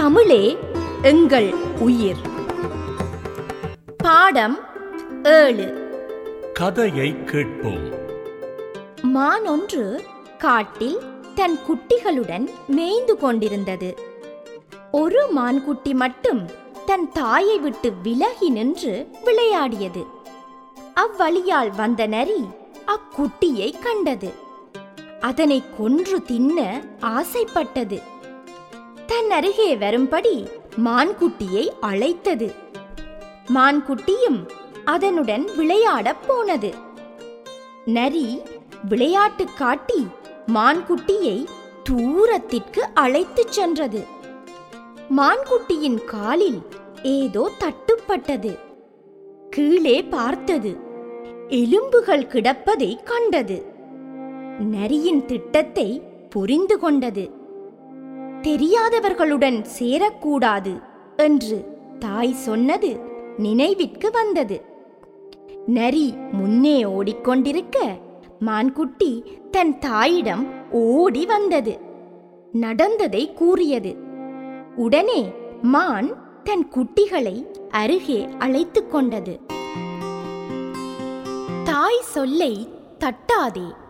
தமிழே எங்கள் உயிர் பாடம் ஏழு கதையை கேட்போம் மான் ஒன்று காட்டில் தன் குட்டிகளுடன் மேய்ந்து கொண்டிருந்தது ஒரு மான்குட்டி மட்டும் தன் தாயை விட்டு விலகி நின்று விளையாடியது அவ்வழியால் வந்த நரி அக்குட்டியை கண்டது அதனை கொன்று தின்ன ஆசைப்பட்டது தன் அருகே வரும்படி மான்குட்டியை அழைத்தது மான்குட்டியும் அதனுடன் விளையாடப் போனது நரி விளையாட்டு காட்டி மான்குட்டியை தூரத்திற்கு அழைத்துச் சென்றது மான்குட்டியின் காலில் ஏதோ தட்டுப்பட்டது கீழே பார்த்தது எலும்புகள் கிடப்பதை கண்டது நரியின் திட்டத்தை புரிந்து கொண்டது தெரியாதவர்களுடன் சேரக்கூடாது என்று தாய் சொன்னது நினைவிற்கு வந்தது நரி முன்னே ஓடிக்கொண்டிருக்க மான்குட்டி தன் தாயிடம் ஓடி வந்தது நடந்ததை கூறியது உடனே மான் தன் குட்டிகளை அருகே அழைத்துக் கொண்டது தாய் சொல்லை தட்டாதே